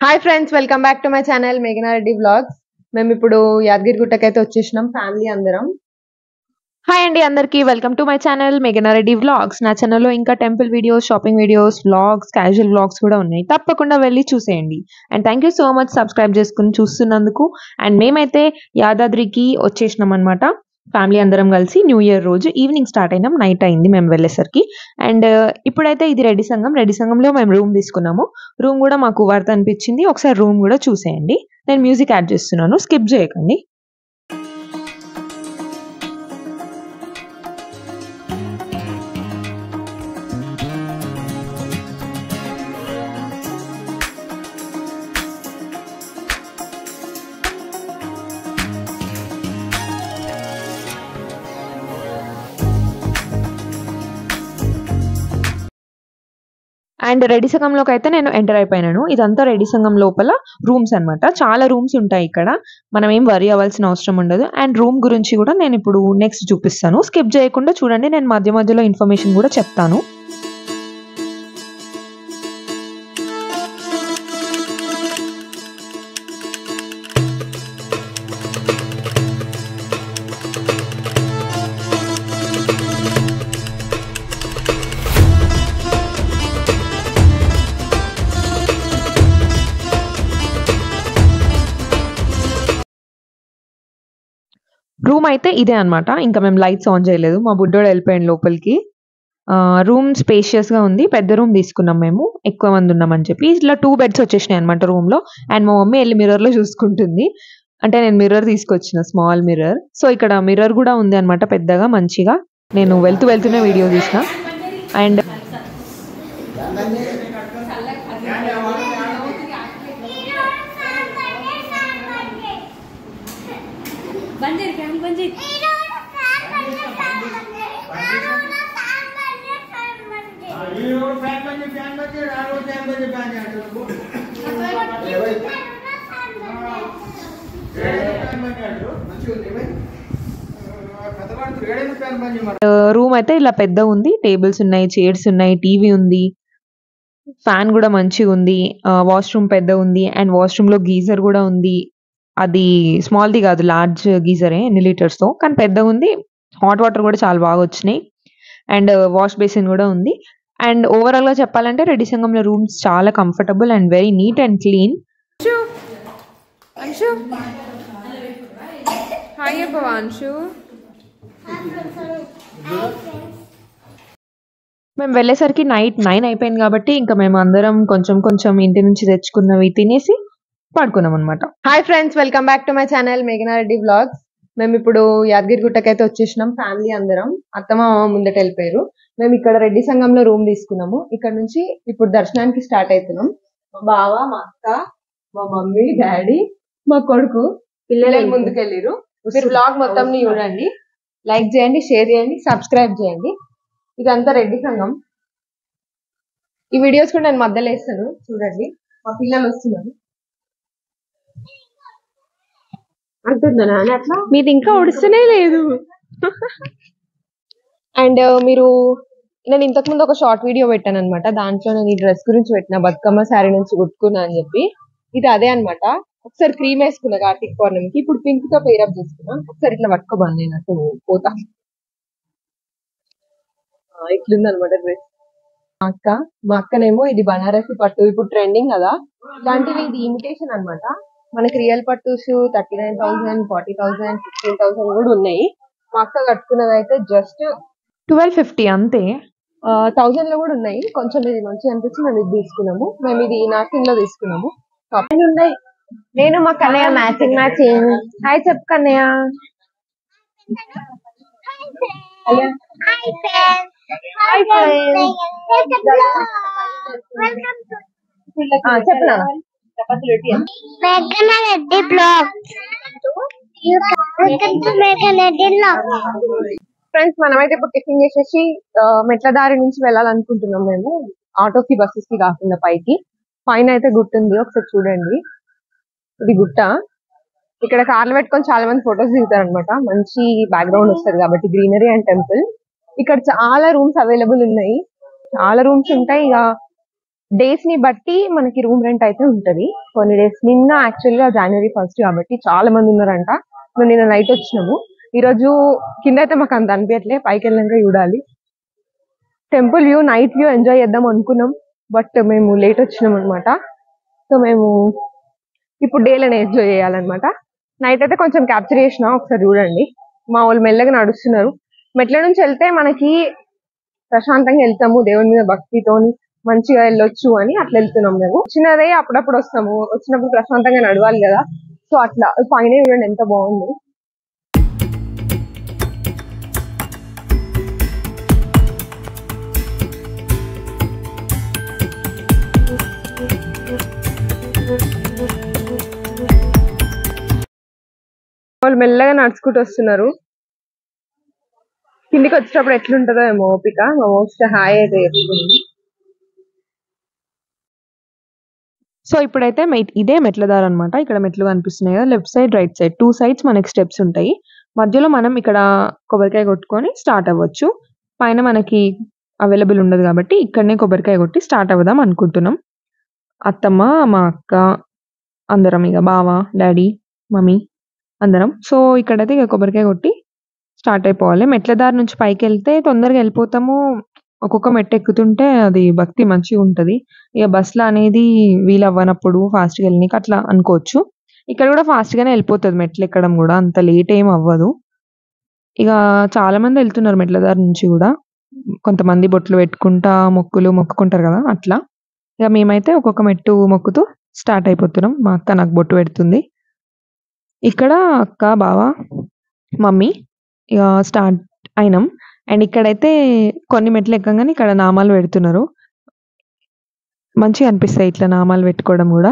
Hi friends welcome back to my channel Meghana Reddy vlogs మేము ఇప్పుడు యాదగిరి గుట్టకైతే వచ్చేసినాం ఫ్యామిలీ అందరం హాయ్ అండి అందరికీ welcome to my channel Meghana Reddy vlogs నా ఛానల్లో ఇంకా temple videos shopping videos vlogs casual vlogs కూడా ఉన్నాయి తప్పకుండా వెళ్ళి చూసేయండి and thank you so much subscribe చేసుకుని చూస్తున్నందుకు అండ్ మేమైతే యాదాద్రికి వచ్చేసినాం అనమాట ఫ్యామిలీ అందరం కలిసి న్యూ ఇయర్ రోజు ఈవినింగ్ స్టార్ట్ అయినాం నైట్ అయింది మేము వెళ్ళేసరికి అండ్ ఇప్పుడైతే ఇది రెడ్డి సంఘం రెడ్డి సంఘంలో మేము రూమ్ తీసుకున్నాము రూమ్ కూడా మాకు వర్త్ అనిపించింది ఒకసారి రూమ్ కూడా చూసేయండి నేను మ్యూజిక్ యాడ్ చేస్తున్నాను స్కిప్ చేయకండి అండ్ రెడ్డి సంఘంలోకి అయితే నేను ఎంటర్ అయిపోయినాను ఇదంతా రెడ్డి సంఘం లోపల రూమ్స్ అన్నమాట చాలా రూమ్స్ ఉంటాయి ఇక్కడ మనం ఏం వరి అవ్వాల్సిన అవసరం ఉండదు అండ్ రూమ్ గురించి కూడా నేను ఇప్పుడు నెక్స్ట్ చూపిస్తాను స్కిప్ చేయకుండా చూడండి నేను మధ్య మధ్యలో ఇన్ఫర్మేషన్ కూడా చెప్తాను రూమ్ అయితే ఇదే అన్నమాట ఇంకా మేము లైట్స్ ఆన్ చేయలేదు మా బుడ్డోడు వెళ్ళిపోయాడు లోపలికి రూమ్ స్పేషియస్ గా ఉంది పెద్ద రూమ్ తీసుకున్నాం మేము ఎక్కువ మంది ఉన్నామని చెప్పి ఇట్లా టూ బెడ్స్ వచ్చేసినాయి అనమాట రూమ్ లో అండ్ మా మమ్మీ వెళ్ళి మిర్రర్ లో చూసుకుంటుంది అంటే నేను మిర్రర్ తీసుకొచ్చిన స్మాల్ మిర్రర్ సో ఇక్కడ మిర్రర్ కూడా ఉంది అనమాట పెద్దగా మంచిగా నేను వెళ్తూ వెళ్తూనే వీడియో తీసిన అండ్ బంద్ చేయి ఫ్యాన్ బంద్ చేయి ఈరోజు ఫ్యాన్ బంద్ ఫ్యాన్ బంద్ ఆ రోజు ఫ్యాన్ బంద్ ఫ్యాన్ ఏడైనా ఫ్యాన్ బంద్ చేయమన్నారు రూమ్ అయితే ఇలా పెద్ద ఉంది టేబుల్స్ ఉన్నాయి చైర్స్ ఉన్నాయి టీవీ ఉంది ఫ్యాన్ కూడా మంచిగా ఉంది వాష్రూమ్ పెద్ద ఉంది అండ్ వాష్రూమ్ లో గీజర్ కూడా ఉంది అది స్మాల్ది కాదు లార్జ్ గీజరే ఎన్ని లీటర్స్ తో కానీ పెద్ద ఉంది హాట్ వాటర్ కూడా చాలా బాగా వచ్చినాయి అండ్ వాష్ బేసిన్ కూడా ఉంది అండ్ ఓవరాల్ గా చెప్పాలంటే రెడ్డి సంఘంలో రూమ్స్ చాలా comfortable and very neat and clean Anshu hi Anshu మేము వెళ్ళేసరికి నైట్ నైన్ అయిపోయింది కాబట్టి ఇంకా మేము అందరం కొంచెం కొంచెం ఇంటి నుంచి తెచ్చుకున్నవి తినేసి పడుకున్నాం అనమాట hi friends welcome back to my channel Meghana Reddy vlogs మేము ఇప్పుడు యాదగిరి గుట్టకైతే వచ్చేసినాం ఫ్యామిలీ అందరం అత్తమ్మ మామ ముందట వెళ్ళిపోయారు మేము ఇక్కడ రెడ్డి సంఘంలో రూమ్ తీసుకున్నాము ఇక్కడ నుంచి ఇప్పుడు దర్శనానికి స్టార్ట్ అవుతున్నాం మా బావ మా అక్క మా మమ్మీ డాడీ మా కొడుకు పిల్లలు ముందుకెళ్ళిరు మీరు బ్లాగ్ మొత్తం చూడండి లైక్ చేయండి షేర్ చేయండి సబ్స్క్రైబ్ చేయండి ఇదంతా రెడ్డి సంఘం ఈ వీడియోస్ కూడా నేను మధ్యలో వేస్తాను చూడండి మా పిల్లలు వస్తున్నారు అంటుందా నాన్న అట్లా మీది ఇంకా ఉడుస్తూనే లేదు అండ్ మీరు నేను ఇంతకు ముందు ఒక షార్ట్ వీడియో పెట్టాను అనమాట దాంట్లో నేను ఈ డ్రెస్ గురించి పెట్టిన బతుకమ్మ శారీ నుంచి కుట్టుకున్నా అని చెప్పి ఇది అదే అన్నమాట ఒకసారి క్రీమ్ వేసుకున్నా కార్తీక్ పౌర్ణమికి ఇప్పుడు పింక్ తో పేరప్ చేసుకున్నా ఒకసారి ఇట్లా పట్టుకోబాను నేను అటు పోతా ఆ, ఇట్లుంది అనమాట డ్రెస్ మా అక్క మా అక్కనేమో ఇది బనారసి పట్టు ఇప్పుడు ట్రెండింగ్ కదా ఇలాంటివి ఇది ఇమిటేషన్ అన్నమాట మనకి రియల్ పట్టుస్ thirty nine thousand forty thousand fifteen thousand కూడా ఉన్నాయి మా అక్క కట్టుకున్నది అయితే జస్ట్ ట్వెల్వ్ ఫిఫ్టీ అంతే థౌసండ్ లో కూడా ఉన్నాయి కొంచెం ఇది మంచిగా అనిపించి మేము ఇది తీసుకున్నాము మేము ఇది నాసింగ్ లో తీసుకున్నాము షాపింగ్ ఉన్నాయి నేను మా కన్నయ్య మ్యాచింగ్ మ్యాచింగ్ హాయ్ చెప్పు కన్నయ్య అయ్యా హాయ్ చెప్పనా Meghana Reddy blog welcome to Meghana Reddy blog friends మనమైతే ఇప్పుడు టిఫిన్ చేసేసి ఆ, మెట్ల దారి నుంచి వెళ్ళాలనుకుంటున్నాం మేము ఆటోకి బస్సెస్ కి కాకుండా పైకి పైన అయితే గుట్ట ఉంది ఒకసారి చూడండి ఇది గుట్ట ఇక్కడ కార్లు పెట్టుకొని చాలా మంది ఫొటోస్ దిగుతారు అనమాట మంచి బ్యాక్గ్రౌండ్ వస్తుంది కాబట్టి గ్రీనరీ అండ్ టెంపుల్ ఇక్కడ చాలా రూమ్స్ అవైలబుల్ ఉన్నాయి చాలా రూమ్స్ ఉంటాయి ఇక డేస్ ని బట్టి మనకి రూమ్ రెంట్ అయితే ఉంటది కొన్ని డేస్ నిన్న యాక్చువల్ గా జనవరి ఫస్ట్ కాబట్టి చాలా మంది ఉన్నారంట మేము నిన్న నైట్ వచ్చినాము ఈ రోజు కింద అయితే మాకు అంత అనిపించట్లే పైకి వెళ్ళాక చూడాలి temple view night view enjoy చేద్దాం అనుకున్నాం బట్ మేము లేట్ వచ్చినాం అనమాట సో మేము ఇప్పుడు డేలోనే ఎంజాయ్ చేయాలన్నమాట నైట్ అయితే కొంచెం క్యాప్చర్ చేసిన ఒకసారి చూడండి మా వాళ్ళు మెల్లగా నడుస్తున్నారు మెట్ల నుంచి వెళ్తే మనకి ప్రశాంతంగా వెళ్తాము దేవుని మీద భక్తితోని మంచిగా వెళ్ళొచ్చు అని అట్లా వెళ్తున్నాం మేము వచ్చినదే అప్పుడప్పుడు వస్తాము వచ్చినప్పుడు ప్రశాంతంగా నడవాలి కదా సో అట్లా పైన చూడండి ఎంత బాగుంది వాళ్ళు మెల్లగా నడుచుకుంటూ వస్తున్నారు కిందికి వచ్చేటప్పుడు ఎట్లుంటుందో ఏమో ఓపిక మా మోస్ట్ హాయ్ అయితే చెప్తుంది సో ఇప్పుడైతే మె- ఇదే మెట్ల దారి అనమాట ఇక్కడ మెట్లు కనిపిస్తున్నాయి కదా left side right side two sides మనకి స్టెప్స్ ఉంటాయి మధ్యలో మనం ఇక్కడ కొబ్బరికాయ కొట్టుకొని స్టార్ట్ అవ్వచ్చు పైన మనకి అవైలబుల్ ఉండదు కాబట్టి ఇక్కడనే కొబ్బరికాయ కొట్టి స్టార్ట్ అవుదాం అనుకుంటున్నాం అత్తమ్మ మా అక్క అందరం ఇక బావ డాడీ మమ్మీ అందరం సో ఇక్కడైతే ఇక కొబ్బరికాయ కొట్టి స్టార్ట్ అయిపోవాలి మెట్ల దారి నుంచి పైకి వెళ్తే తొందరగా వెళ్ళిపోతాము ఒక్కొక్క మెట్టు ఎక్కుతుంటే అది భక్తి మంచిగా ఉంటది ఇక బస్సులో అనేది వీలు అవ్వనప్పుడు ఫాస్ట్గా వెళ్ళనీకి అట్లా అనుకోవచ్చు ఇక్కడ కూడా ఫాస్ట్ గానే వెళ్ళిపోతుంది మెట్లు ఎక్కడం కూడా అంత లేట్ ఏం అవ్వదు ఇక చాలా మంది వెళ్తున్నారు మెట్ల దారి నుంచి కూడా కొంతమంది బొట్లు పెట్టుకుంటా మొక్కులు మొక్కుకుంటారు కదా అట్లా ఇక మేమైతే ఒక్కొక్క మెట్టు మొక్కుతూ స్టార్ట్ అయిపోతున్నాం మా అక్క నాకు బొట్టు పెడుతుంది ఇక్కడ అక్క బావ మమ్మీ ఇక స్టార్ట్ అయినాం అండ్ ఇక్కడైతే కొన్ని మెట్లు ఎక్కగానే ఇక్కడ నామాలు పెడుతున్నారు మంచిగా అనిపిస్తాయి ఇట్లా నామాలు పెట్టుకోవడం కూడా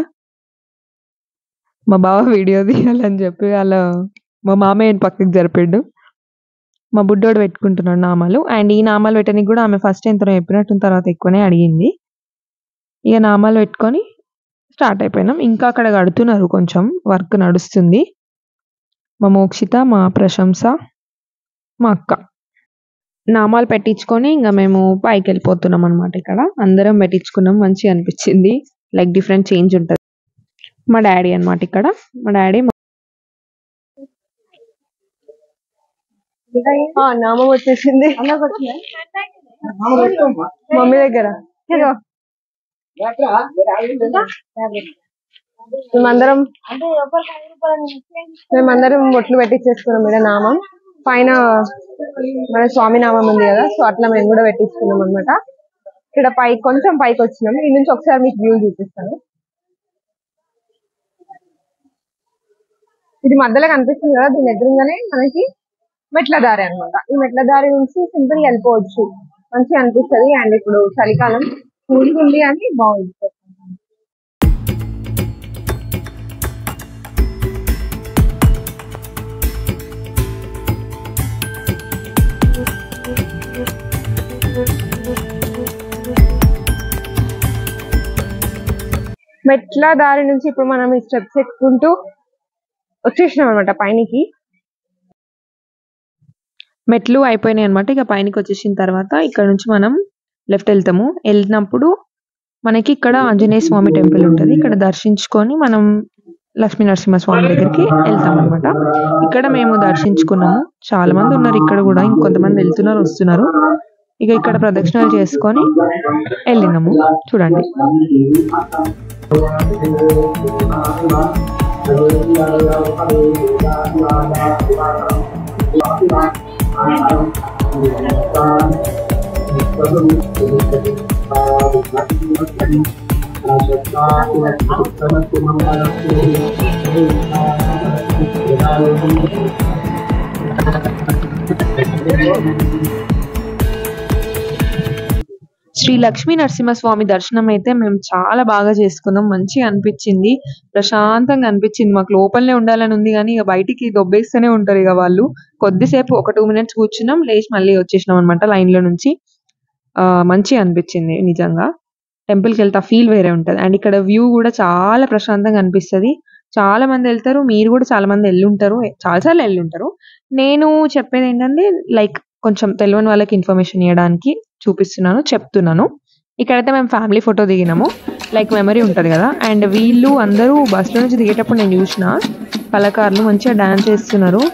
మా బావ వీడియో తీయాలని చెప్పి అలా మా మామయ్య పక్కకి జరిపాడు మా బుడ్డోడు పెట్టుకుంటున్నాడు నామాలు అండ్ ఈ నామాలు పెట్టడానికి కూడా ఆమె ఫస్ట్ ఎంతనో చెప్పినట్టు తర్వాత ఎక్కువనే అడిగింది ఇక నామాలు పెట్టుకొని స్టార్ట్ అయిపోయినాం ఇంకా అక్కడ కడుతున్నారు కొంచెం వర్క్ నడుస్తుంది మా మోక్షిత మా ప్రశంస మా అక్క నామాలు పెట్టించుకొని ఇంకా మేము పైకి వెళ్ళిపోతున్నాం అనమాట ఇక్కడ అందరం పెట్టించుకున్నాం మంచిగా అనిపించింది లైక్ డిఫరెంట్ చేంజ్ ఉంటుంది మా డాడీ అన్నమాట ఇక్కడ మా డాడీ నామం వచ్చేసింది మమ్మీ దగ్గర ఇదిగో. మేమందరం మేమందరం బొట్లు పెట్టించేసుకున్నాం ఇక్కడ నామం పైన మన స్వామి నామం ఉంది కదా సో అట్లా మేము కూడా పెట్టించుకున్నాం అనమాట ఇక్కడ పై కొంచెం పైకి వచ్చినాం ఈ నుంచి ఒకసారి మీకు వ్యూ చూపిస్తాను ఇది మధ్యలో కనిపిస్తుంది కదా దీని ఎదురుగానే మనకి మెట్ల దారి అన్నమాట ఈ మెట్ల దారి నుంచి సింపుల్ గా వెళ్ళిపోవచ్చు మంచిగా అనిపిస్తది అండ్ ఇప్పుడు చలికాలం కూలింగ్ ఉంది అని బాగుంది మెట్ల దారి నుంచి ఇప్పుడు మనం ఈ స్టెప్స్ ఎక్కుంటూ వచ్చేసినాం అనమాట పైనకి మెట్లు అయిపోయినాయి అనమాట ఇక పైనకి వచ్చేసిన తర్వాత ఇక్కడ నుంచి మనం లెఫ్ట్ వెళ్తాము వెళ్ళినప్పుడు మనకి ఇక్కడ ఆంజనేయ స్వామి టెంపుల్ ఉంటుంది ఇక్కడ దర్శించుకొని మనం లక్ష్మీ నరసింహ స్వామి దగ్గరికి వెళ్తాం అనమాట ఇక్కడ మేము దర్శించుకున్నాము చాలా మంది ఉన్నారు ఇక్కడ కూడా ఇంకొంతమంది వెళ్తున్నారు వస్తున్నారు ఇక ఇక్కడ ప్రదక్షిణాలు చేసుకొని వెళ్ళినాము చూడండి శ్రీ లక్ష్మీ నరసింహస్వామి దర్శనం అయితే మేము చాలా బాగా చేసుకున్నాం మంచిగా అనిపించింది ప్రశాంతంగా అనిపించింది మాకు లోపలనే ఉండాలని ఉంది కానీ ఇక బయటికి దొబ్బేస్తూనే ఉంటారు ఇక వాళ్ళు కొద్దిసేపు ఒక టూ మినిట్స్ కూర్చున్నాం లేచి మళ్ళీ వచ్చేసినాం అనమాట లైన్ లో నుంచి ఆ మంచిగా అనిపించింది నిజంగా టెంపుల్ కి వెళ్తే ఫీల్ వేరే ఉంటది అండ్ ఇక్కడ వ్యూ కూడా చాలా ప్రశాంతంగా అనిపిస్తది చాలా మంది వెళ్తారు మీరు కూడా చాలా మంది వెళ్ళుంటారు చాలా సార్లు వెళ్ళుంటారు నేను చెప్పేది ఏంటంటే లైక్ కొంచెం తెలియని వాళ్ళకి ఇన్ఫర్మేషన్ ఇవ్వడానికి చూపిస్తున్నాను చెప్తున్నాను ఇక్కడైతే మేము ఫ్యామిలీ ఫోటో దిగినాము లైక్ మెమరీ ఉంటుంది కదా అండ్ వీళ్ళు అందరూ బస్సులో నుంచి దిగేటప్పుడు నేను చూసిన కళాకారులు మంచిగా డాన్స్ చేస్తున్నారు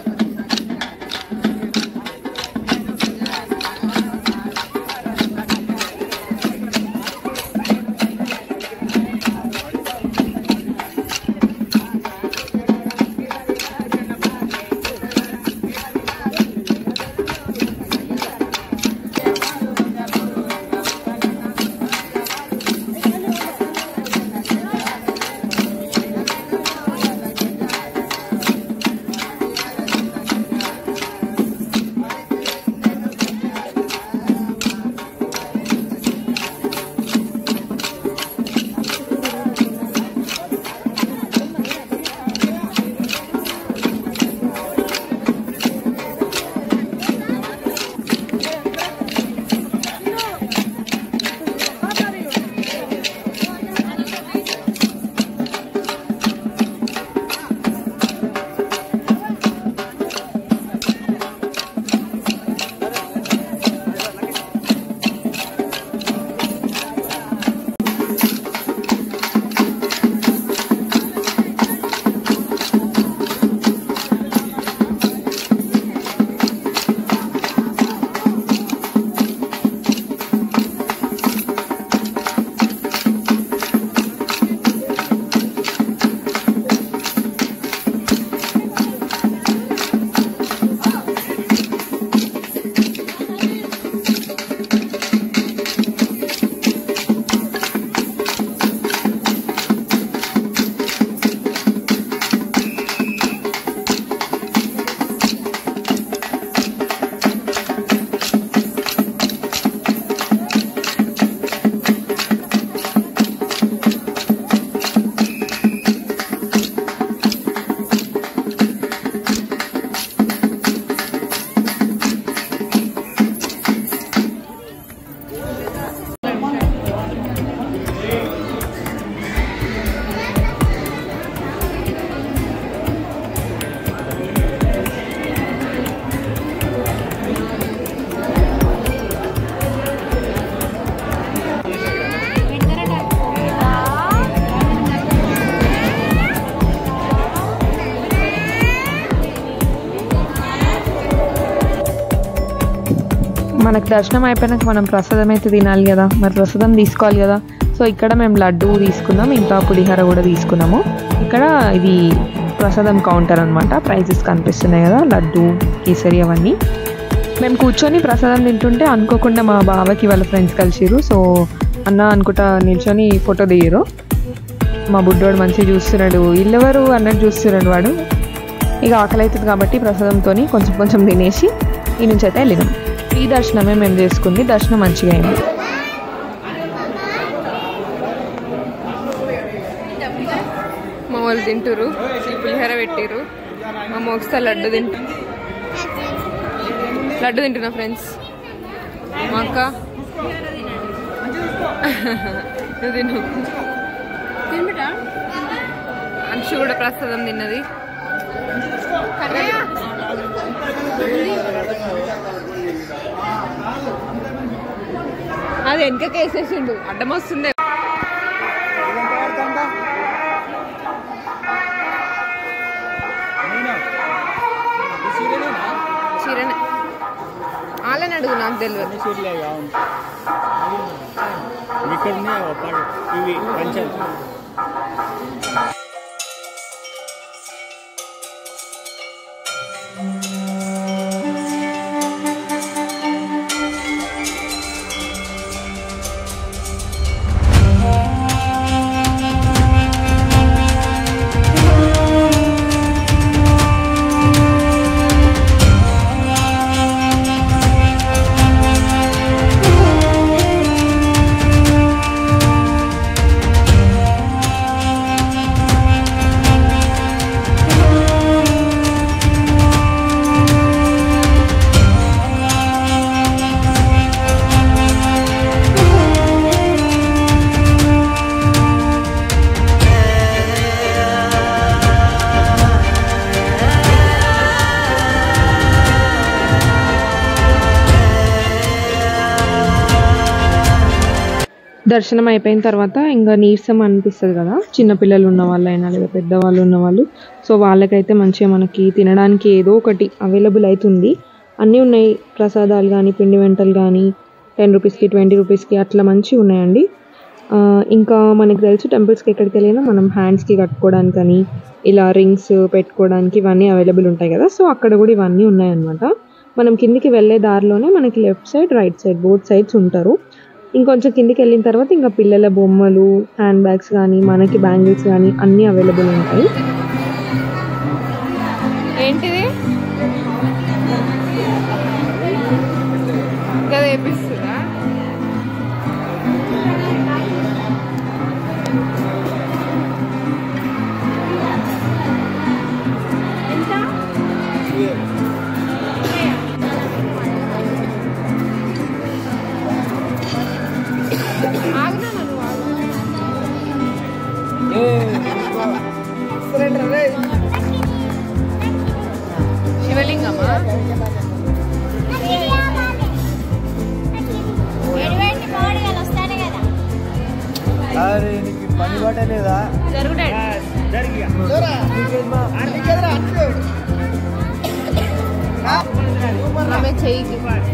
మనకు దర్శనం అయిపోయినాక మనం ప్రసాదం అయితే తినాలి కదా మరి ప్రసాదం తీసుకోవాలి కదా సో ఇక్కడ మేము లడ్డు తీసుకున్నాం ఇంకా పులిహోర కూడా తీసుకున్నాము ఇక్కడ ఇది ప్రసాదం కౌంటర్ అనమాట ప్రైజెస్ కనిపిస్తున్నాయి కదా లడ్డు కేసరి అవన్నీ మేము కూర్చొని ప్రసాదం తింటుంటే అనుకోకుండా మా బావకి వాళ్ళ ఫ్రెండ్స్ కలిసిరు సో అన్న అనుకుంటా నిల్చొని ఫోటో దిగారు మా బుడ్డోడు మంచిగా చూస్తున్నాడు ఇల్లెవరు అన్నట్టు చూస్తున్నాడు వాడు ఇక ఆకలి అవుతుంది కాబట్టి ప్రసాదంతో కొంచెం కొంచెం తినేసి ఈ నుంచి అయితే వెళ్ళినాం ఈ దర్శనమే మేము చేసుకుంది దర్శనం మంచిగా అయింది మా వాళ్ళు తింటారు పులిహోర పెట్టిరు మా మోక్స్తా లడ్డు తింటు లడ్డు తింటున్నా ఫ్రెండ్స్ మా అక్క నువ్వు తిను అంశు కూడా ప్రసాదం తిన్నది అది వెనక వేసేసిండు అడ్డం వస్తుంది చీరనే వాళ్ళని అడుగు నాకు తెలియదు ఇక్కడ ఉన్నాయి ఒక పాడు. ఇవి పంచాలు ఆ దర్శనం అయిపోయిన తర్వాత ఇంకా నీరసం అనిపిస్తుంది కదా చిన్నపిల్లలు ఉన్న వాళ్ళైనా లేదా పెద్దవాళ్ళు ఉన్న వాళ్ళు సో వాళ్ళకైతే మంచిగా మనకి తినడానికి ఏదో ఒకటి అవైలబుల్ అవుతుంది అన్నీ ఉన్నాయి ప్రసాదాలు కానీ పిండి వంటలు కానీ టెన్ రూపీస్కి ట్వంటీ రూపీస్కి అట్లా మంచిగా ఉన్నాయండి ఆ, ఇంకా మనకి తెలుసు టెంపుల్స్కి ఎక్కడికి వెళ్ళినా మనం హ్యాండ్స్కి కట్టుకోవడానికి కానీ ఇలా రింగ్స్ పెట్టుకోవడానికి ఇవన్నీ అవైలబుల్ ఉంటాయి కదా సో అక్కడ కూడా ఇవన్నీ ఉన్నాయన్నమాట మనం కిందికి వెళ్ళే దారిలోనే మనకి left side right side both sides ఉంటారు ఇంకొంచెం కిందికి వెళ్ళిన తర్వాత ఇంకా పిల్లల బొమ్మలు హ్యాండ్ బ్యాగ్స్ కానీ మనకి బ్యాంగిల్స్ కానీ అన్నీ అవైలబుల్ ఉంటాయి ఏంటిది ఇంకా వేపిస్తుందా శివలింగమా ఎటువంటి కోడిగలు వస్తాయి కదా అరే నీకు పని పట్టలేదా జరిగి ఆమె చెయ్యికి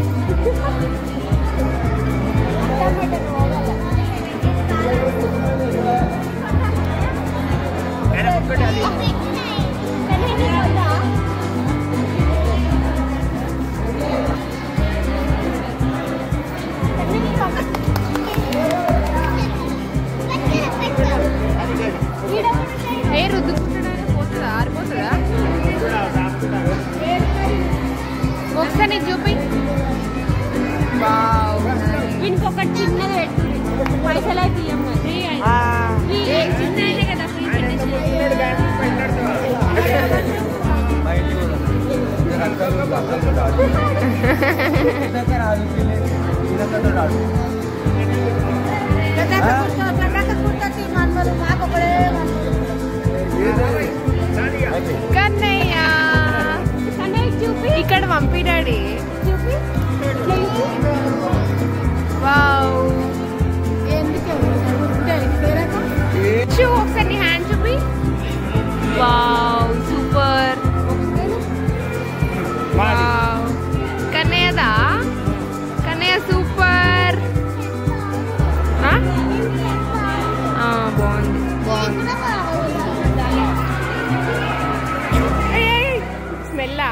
ఏ రుద్దుకుంటాడా పోతుందా ఆరిపోతుందా ఒకసారి నీకు చూపి వీనికి ఒకటి చిన్నది పెట్టు పైసలు అయితే ఇయ్యం మరి. ఫ్రీ ఫ్రీ చిన్నదే కదా ఫ్రీ పెట్టేసి. కన్నయ్య కన్నయ్య చూపి ఇక్కడ పంపి డాడీ చూపి ఇట్లా చూపి. వావ్ చూ ఒకసారి నీ హ్యాండ్ చూపి వావ్ సూపర్ వావ్ కన్నయ్యదా కన్నయ్య సూపర్ ఆ? ఆ, బాగుంది బాగుంది స్మెల్లా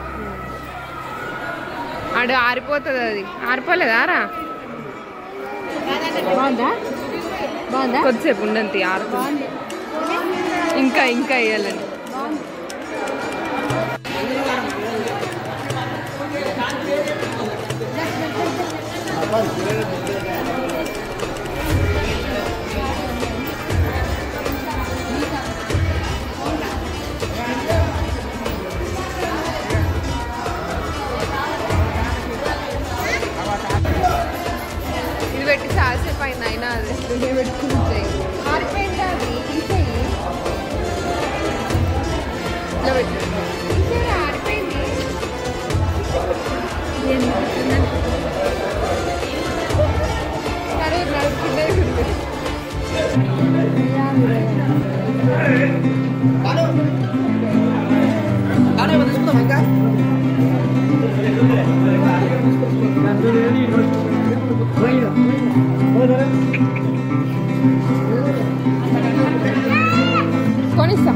ఆడు ఆరిపోతుంది అది ఆరిపోలేదా రా బాగుందా బాగుందా కొద్దిసేపు ఉండంతి ఆరుతుంది ఇంకా ఇంకా వేయాలని ఇది పెట్టి చాలాసేపు అయింది అయినా అది ఇది పెట్టుకుని ఆరిపోయింది అది తీసేయి ఇట్లా పెట్టు తీసేయరా, ఆరిపోయింది సరే నడుపుకుంటే ఉంది. కొనిస్తా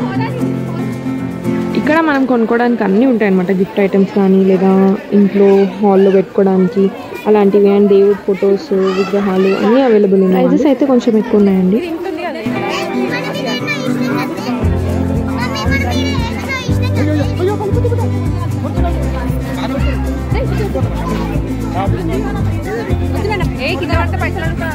ఇక్కడ మనం కొనుక్కోవడానికి అన్నీ ఉంటాయి అనమాట గిఫ్ట్ ఐటమ్స్ కానీ లేదా ఇంట్లో హాల్లో పెట్టుకోవడానికి అలాంటివి అండ్ దేవుడి ఫొటోస్ విగ్రహాలు అన్నీ అవైలబుల్ ఉన్నాయి ప్రైజెస్ అయితే కొంచెం ఎక్కువ ఉన్నాయండి ఏ కింద పడితే పైసలు అనుకో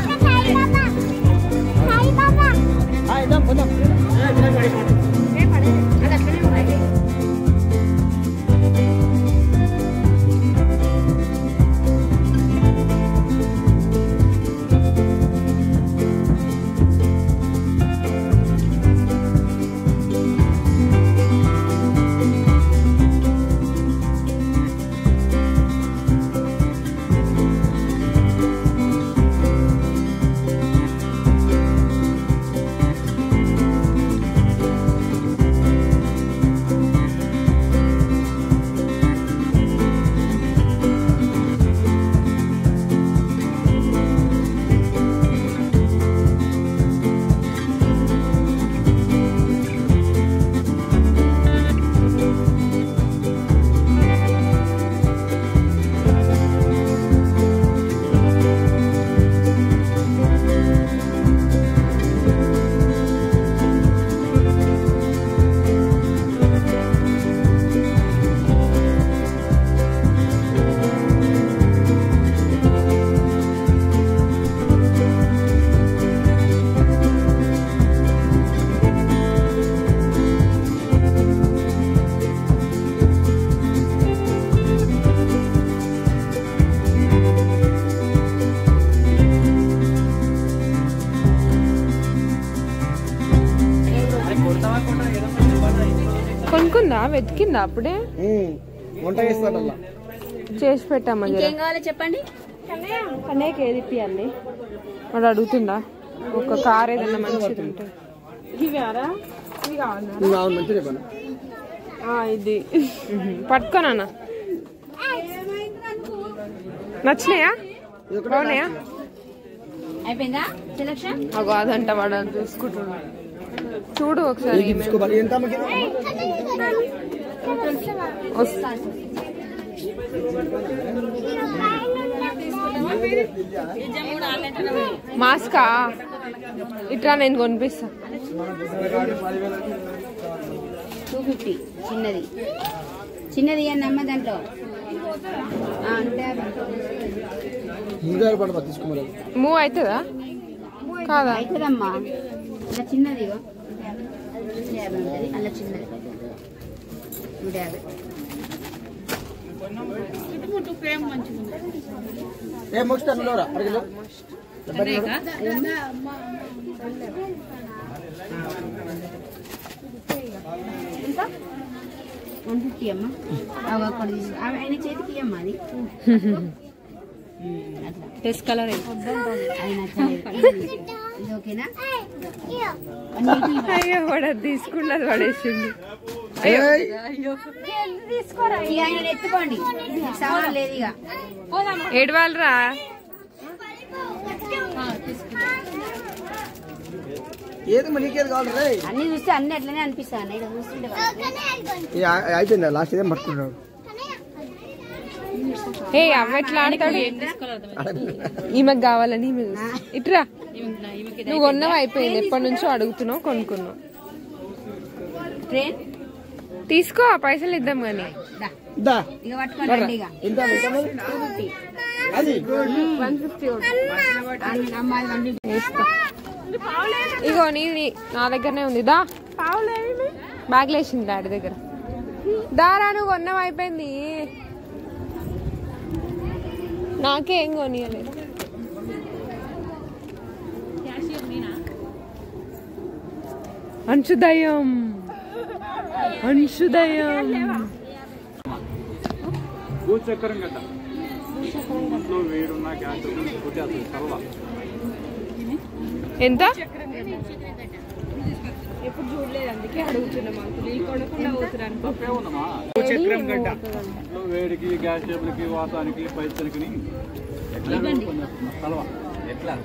కొనుక్కుందా వెతికిందా అప్పుడే వంట చేస్తాను అలా చేసి పెట్టామా జర ఏం కావాలో చెప్పండి కన్నయ్యకి ఏది ఇప్పియండి వాడు అడుగుతుందా ఒక కార్ ఏదన్నా మంచిది ఉంటే ఇవి ఆరా ఇవి కావాలా అవును మంచిగా చెప్పాను ఆ, ఇది పట్టుకోనన్నా నచ్చినాయా బాగున్నాయా అయిపోయిందా సెలక్షన్ అగో అదంట వాడు అది చూసుకుంటున్నాడు చూడు ఒకసారి ఏమేమి- తీసుకోవాలి ఎంత అమ్మకి వస్తా మాస్కా ఇట్రా నేను కొనిపిస్తా టూ ఫిఫ్టీ చిన్నది చిన్నది అని అమ్మ దాంట్లో ఆ, నూట యాభై. ముందే పడతా తీసుకోమని మూవ్ అవుతుందా కాదా అవుతుందమ్మా అలా చిన్నది ఇగో. నూట యాభై ఉంటుంది అలా చిన్నది నూట యాభై ఏ ముక్స్ట్ అనుకోరా అడిగిలో వన్ ఫిఫ్టీ అమ్మా అవి అక్కడ తీసు- అవి ఆయన చేతికి అమ్మా అది టెస్ట్ కలర్ అది నచ్చలేదు ఇది- ఇది ఓకేనా వన్ ఎయిటీ అయ్యో వాడు అది తీసుకున్నది పడేసిండు ఇక ఆయన ఎత్తుకోండి సామాన్ లేదు ఇక ఏడు వాళ్ళరా ఏది మరి నీకేది కావాలి రే అన్ని చూస్తే అన్ని అట్లనే అనిపిస్తాను ఇక్కడ చూస్తుంటే వాళ్ళు. ఏ, ఆ- అయిపోయిందా లాస్ట్ ఇదేం పట్టుకుంటాడు ఏ అవ్వ ఎట్లా ఆడతాడు ఈమెకు కావాలని ఈమె చూస్తుంది. ఇట్రా నువ్వు కొన్నావు అయిపోయింది ఎప్పటి నుంచో అడుగుతున్నావు కొనుక్కున్నావు ట్రైన్ తీసుకో ఆ పైసలు ఇద్దాం కానీ దా దా ఇక పట్టుకోండి రండి ఇక ఎంత ఎంత ఉన్నది? టూ ఫిఫ్టీ అది వన్ ఫిఫ్టీ అమ్మ అది వన్ ఫిఫ్టీ వేస్తా ఇగో నీది నా దగ్గరనే ఉంది దా బ్యాగ్ లేచింది డాడీ దగ్గర దారా నువ్వు కొన్నావు అయిపోయింది నాకేం కొనియలేదు అంశుదయం అంశుదయం భూచక్రం గడ్డ ఇంట్లో వేడున్న గ్యాస్ కొట్టేస్తుంది చల్ల ఎంత ఎప్పుడు చూడలేదు అందుకే అడుగుతున్నాం అంకుల్ ఈ కొనకుండా పోతున్నాను తప్పేముందమ్మా భూచక్రం గడ్డ ఇంట్లో వేడికి గ్యాస్ టేబుల్కి వాతానికి పైసలకి చలవ ఎట్లా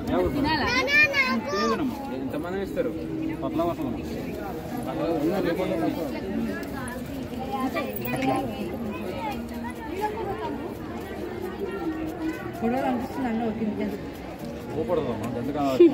ఎంతమంది ఇస్తారు పట్ల వసలం ఊపడదమ్మా ఎందుకంటే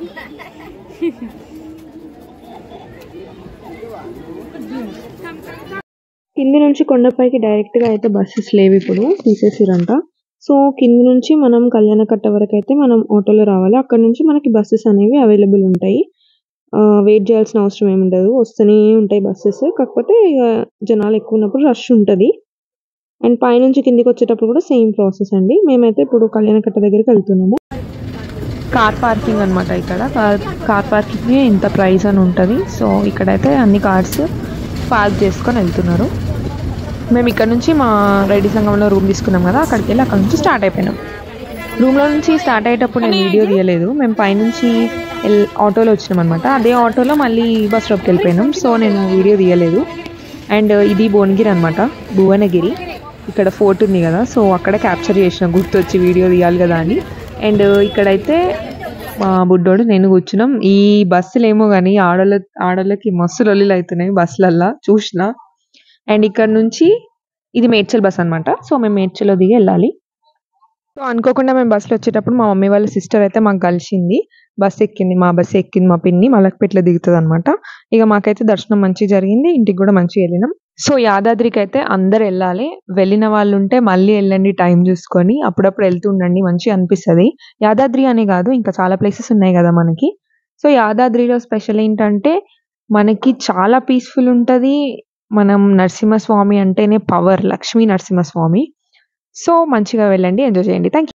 కింది నుంచి కొండపైకి డైరెక్ట్ గా అయితే బస్సెస్ లేవు ఇప్పుడు తీసేసిరంట సో కింది నుంచి మనం కళ్యాణకట్ట వరకు అయితే మనం ఆటోలో రావాలి అక్కడ నుంచి మనకి బస్సెస్ అనేవి అవైలబుల్ ఉంటాయి వెయిట్ చేయాల్సిన అవసరం ఏమి ఉండదు వస్తూనే ఉంటాయి బస్సెస్ కాకపోతే ఇక జనాలు ఎక్కువ ఉన్నప్పుడు రష్ ఉంటుంది అండ్ పైనుంచి కిందికి వచ్చేటప్పుడు కూడా సేమ్ ప్రాసెస్ అండి మేమైతే ఇప్పుడు కళ్యాణకట్ట దగ్గరికి వెళ్తున్నాము కార్ పార్కింగ్ అనమాట ఇక్కడ కార్ కార్ పార్కింగ్ ఇంత ప్రైస్ అని ఉంటుంది సో ఇక్కడైతే అన్ని కార్స్ పార్క్ చేసుకొని వెళ్తున్నారు మేము ఇక్కడ నుంచి మా రెడ్డి సంఘంలో రూమ్ తీసుకున్నాం కదా అక్కడికి వెళ్ళి అక్కడ నుంచి స్టార్ట్ అయిపోయినాం రూమ్లో నుంచి స్టార్ట్ అయ్యేటప్పుడు నేను వీడియో తీయలేదు మేము పైనుంచి ఎల్- ఆటోలో వచ్చినాం అనమాట అదే ఆటోలో మళ్ళీ బస్ స్టాప్కి వెళ్ళిపోయినాం సో నేను వీడియో తీయలేదు అండ్ ఇది భువనగిరి అనమాట భువనగిరి ఇక్కడ ఫోర్ట్ ఉంది కదా సో అక్కడ క్యాప్చర్ చేసిన గుర్తొచ్చి వీడియో తీయాలి కదా అని అండ్ ఇక్కడైతే మా బుడ్డోడు నేను కూర్చున్నాం ఈ బస్సులు ఏమో కానీ ఆడోళ్ళ ఆడోళ్ళకి మస్తు లొల్లిలు అవుతున్నాయి బస్సులల్లా చూసిన అండ్ ఇక్కడ నుంచి ఇది మేడ్చల్ బస్ అన్నమాట సో మేము మేడ్చల్లో దిగి వెళ్ళాలి సో అనుకోకుండా మేము బస్సులో వచ్చేటప్పుడు మా మమ్మీ వాళ్ళ సిస్టర్ అయితే మాకు కలిసింది బస్ ఎక్కింది మా బస్ ఎక్కింది మా పిన్ని మలక్పేటలో దిగుతుంది అనమాట ఇక మాకైతే దర్శనం మంచిగా జరిగింది ఇంటికి కూడా మంచిగా వెళ్ళినాం సో యాదాద్రికి అయితే అందరు వెళ్ళాలి వెళ్ళిన వాళ్ళు ఉంటే మళ్ళీ వెళ్ళండి టైం చూసుకొని అప్పుడప్పుడు వెళ్తూ ఉండండి మంచిగా అనిపిస్తుంది యాదాద్రి అనే కాదు ఇంకా చాలా ప్లేసెస్ ఉన్నాయి కదా మనకి సో యాదాద్రిలో స్పెషల్ ఏంటంటే మనకి చాలా పీస్ఫుల్ ఉంటుంది మనం నరసింహస్వామి అంటేనే పవర్ లక్ష్మీ నరసింహస్వామి సో మంచిగా వెళ్ళండి ఎంజాయ్ చేయండి థ్యాంక్